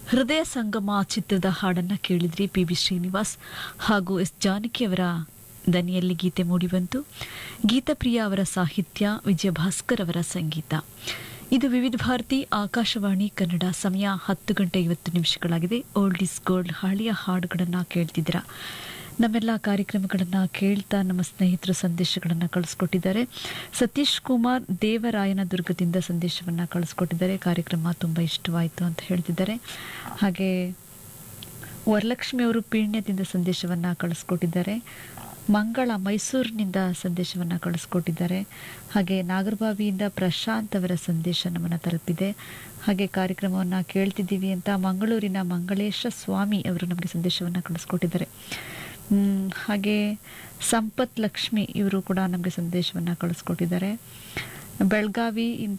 ಹೃದಯ ಸಂಗಮ ಚಿತ್ರದ ಹಾಡನ್ನ ಕೇಳಿದ್ರಿ ಪಿ ಬಿ ಶ್ರೀನಿವಾಸ್ ಹಾಗೂ ಎಸ್ ಜಾನಕಿ ಅವರ ದನಿಯಲ್ಲಿ ಗೀತೆ ಮೂಡಿಬಂತು ಗೀತಪ್ರಿಯ ಅವರ ಸಾಹಿತ್ಯ ವಿಜಯ ಭಾಸ್ಕರ್ ಅವರ ಸಂಗೀತ ಇದು ವಿವಿಧ ಭಾರತಿ ಆಕಾಶವಾಣಿ ಕನ್ನಡ ಸಮಯ ಹತ್ತು ಗಂಟೆ ಐವತ್ತು ನಿಮಿಷಗಳಾಗಿದೆ ಓಲ್ಡ್ ಇಸ್ ಗೋಲ್ಡ್ ಹಳೆಯ ಹಾಡುಗಳನ್ನು ಕೇಳ್ತಿದ್ದೀರಾ ನಮ್ಮೆಲ್ಲ ಕಾರ್ಯಕ್ರಮಗಳನ್ನು ಕೇಳ್ತಾ ನಮ್ಮ ಸ್ನೇಹಿತರು ಸಂದೇಶಗಳನ್ನು ಕಳಿಸ್ಕೊಟ್ಟಿದ್ದಾರೆ ಸತೀಶ್ ಕುಮಾರ್ ದೇವರಾಯನದುರ್ಗದಿಂದ ಸಂದೇಶವನ್ನು ಕಳಿಸ್ಕೊಟ್ಟಿದ್ದಾರೆ ಕಾರ್ಯಕ್ರಮ ತುಂಬ ಇಷ್ಟವಾಯಿತು ಅಂತ ಹೇಳ್ತಿದ್ದಾರೆ ಹಾಗೆ ವರಲಕ್ಷ್ಮಿ ಅವರು ಪೀಣ್ಯದಿಂದ ಸಂದೇಶವನ್ನು ಕಳಿಸ್ಕೊಟ್ಟಿದ್ದಾರೆ ಮಂಗಳ ಮೈಸೂರಿನಿಂದ ಸಂದೇಶವನ್ನು ಕಳಿಸ್ಕೊಟ್ಟಿದ್ದಾರೆ ಹಾಗೆ ನಾಗರಬಾವಿಯಿಂದ ಪ್ರಶಾಂತ್ ಅವರ ಸಂದೇಶ ನಮ್ಮನ್ನು ತಲುಪಿದೆ ಹಾಗೆ ಕಾರ್ಯಕ್ರಮವನ್ನು ಕೇಳ್ತಿದ್ದೀವಿ ಅಂತ ಮಂಗಳೂರಿನ ಮಂಗಳೇಶ ಸ್ವಾಮಿ ಅವರು ನಮಗೆ ಸಂದೇಶವನ್ನು ಕಳಿಸ್ಕೊಟ್ಟಿದ್ದಾರೆ ಹ್ಮ್, ಹಾಗೆ ಸಂಪತ್ ಲಕ್ಷ್ಮಿ ಇವರು ಕೂಡ ನಮಗೆ ಸಂದೇಶವನ್ನು ಕಳಿಸ್ಕೊಟ್ಟಿದ್ದಾರೆ ಬೆಳಗಾವಿಯಿಂದ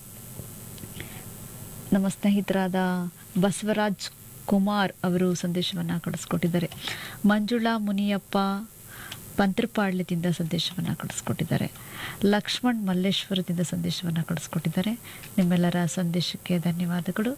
ನಮ್ಮ ಸ್ನೇಹಿತರಾದ ಬಸವರಾಜ್ ಕುಮಾರ್ ಅವರು ಸಂದೇಶವನ್ನು ಕಳಿಸ್ಕೊಟ್ಟಿದ್ದಾರೆ ಮಂಜುಳಾ ಮುನಿಯಪ್ಪ ಪಂತ್ರಪಾಳ್ಯದಿಂದ ಸಂದೇಶವನ್ನು ಕಳಿಸ್ಕೊಟ್ಟಿದ್ದಾರೆ ಲಕ್ಷ್ಮಣ್ ಮಲ್ಲೇಶ್ವರದಿಂದ ಸಂದೇಶವನ್ನು ಕಳಿಸ್ಕೊಟ್ಟಿದ್ದಾರೆ ನಿಮ್ಮೆಲ್ಲರ ಸಂದೇಶಕ್ಕೆ ಧನ್ಯವಾದಗಳು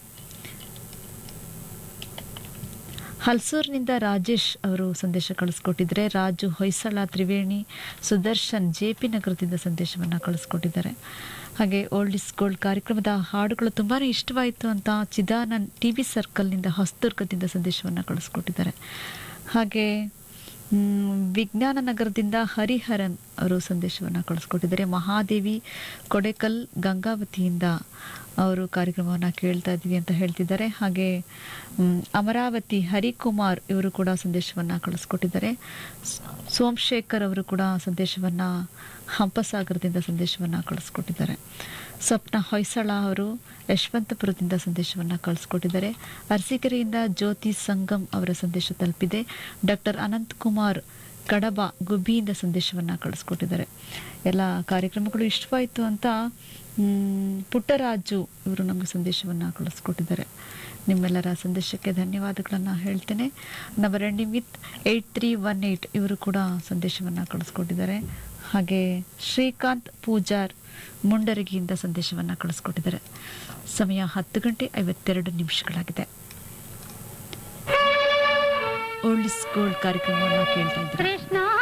ಹಲ್ಸೂರಿನಿಂದ ರಾಜೇಶ್ ಅವರು ಸಂದೇಶ ಕಳಿಸ್ಕೊಟ್ಟಿದ್ದಾರೆ ರಾಜು ಹೊಯ್ಸಳ ತ್ರಿವೇಣಿ ಸುದರ್ಶನ್ ಜೆ ಪಿ ನಗರದಿಂದ ಸಂದೇಶವನ್ನು ಕಳಿಸ್ಕೊಟ್ಟಿದ್ದಾರೆ ಹಾಗೆ ಓಲ್ಡ್ ಇಸ್ ಗೋಲ್ಡ್ ಕಾರ್ಯಕ್ರಮದ ಹಾಡುಗಳು ತುಂಬಾ ಇಷ್ಟವಾಯಿತು ಅಂತ ಚಿದಾನಂದ್ ಟಿ ವಿ ಸರ್ಕಲ್ನಿಂದ ಹೊಸದುರ್ಗದಿಂದ ಸಂದೇಶವನ್ನು ಕಳಿಸ್ಕೊಟ್ಟಿದ್ದಾರೆ ಹಾಗೆ ಮ್, ವಿಜ್ಞಾನ ನಗರದಿಂದ ಹರಿಹರನ್ ಅವರು ಸಂದೇಶವನ್ನು ಕಳಿಸ್ಕೊಟ್ಟಿದ್ದಾರೆ ಮಹಾದೇವಿ ಕೊಡೆಕಲ್ ಗಂಗಾವತಿಯಿಂದ ಅವರು ಕಾರ್ಯಕ್ರಮವನ್ನು ಕೇಳ್ತಾ ಇದ್ದೀವಿ ಅಂತ ಹೇಳ್ತಿದ್ದಾರೆ ಹಾಗೆ ಮ್, ಅಮರಾವತಿ ಹರಿಕುಮಾರ್ ಇವರು ಕೂಡ ಸಂದೇಶವನ್ನು ಕಳಿಸ್ಕೊಟ್ಟಿದ್ದಾರೆ ಸ್- ಸೋಮಶೇಖರ್ ಅವರು ಕೂಡ ಸಂದೇಶವನ್ನು ಹಂಪಸಾಗರದಿಂದ ಸಂದೇಶವನ್ನು ಕಳಿಸ್ಕೊಟ್ಟಿದ್ದಾರೆ ಸ್ವಪ್ನ ಹೊಯ್ಸಳ ಅವರು ಯಶವಂತಪುರದಿಂದ ಸಂದೇಶವನ್ನು ಕಳಿಸ್ಕೊಟ್ಟಿದ್ದಾರೆ ಅರಸೀಕೆರೆಯಿಂದ ಜ್ಯೋತಿ ಸಂಗಮ್ ಅವರ ಸಂದೇಶ ತಲುಪಿದೆ ಡಾಕ್ಟರ್ ಅನಂತ್ ಕುಮಾರ್ ಕಡಬ ಗುಬ್ಬಿಯಿಂದ ಸಂದೇಶವನ್ನು ಕಳಿಸ್ಕೊಟ್ಟಿದ್ದಾರೆ ಎಲ್ಲ ಕಾರ್ಯಕ್ರಮಗಳು ಇಷ್ಟವಾಯಿತು ಅಂತ ಮ್, ಪುಟ್ಟರಾಜು ಇವರು ನಮಗೆ ಸಂದೇಶವನ್ನು ಕಳಿಸ್ಕೊಟ್ಟಿದ್ದಾರೆ ನಿಮ್ಮೆಲ್ಲರ ಸಂದೇಶಕ್ಕೆ ಧನ್ಯವಾದಗಳನ್ನು ಹೇಳ್ತೇನೆ number ending with eight three one eight ಇವರು ಕೂಡ ಸಂದೇಶವನ್ನು ಕಳಿಸ್ಕೊಟ್ಟಿದ್ದಾರೆ ಹಾಗೆ ಶ್ರೀಕಾಂತ್ ಪೂಜಾರ್ ಮುಂಡರಗಿಯಿಂದ ಸಂದೇಶವನ್ನು ಕಳಿಸ್ಕೊಟ್ಟಿದ್ದಾರೆ ಸಮಯ ಹತ್ತು ಗಂಟೆ ಐವತ್ತೆರಡು ನಿಮಿಷಗಳಾಗಿದೆ ಓಲ್ಡ್ ಇಸ್ ಗೋಲ್ಡ್ ಕಾರ್ಯಕ್ರಮವನ್ನು ಕೇಳ್ತಾ ಇದ್ದಾರೆ ಕೃಷ್ಣ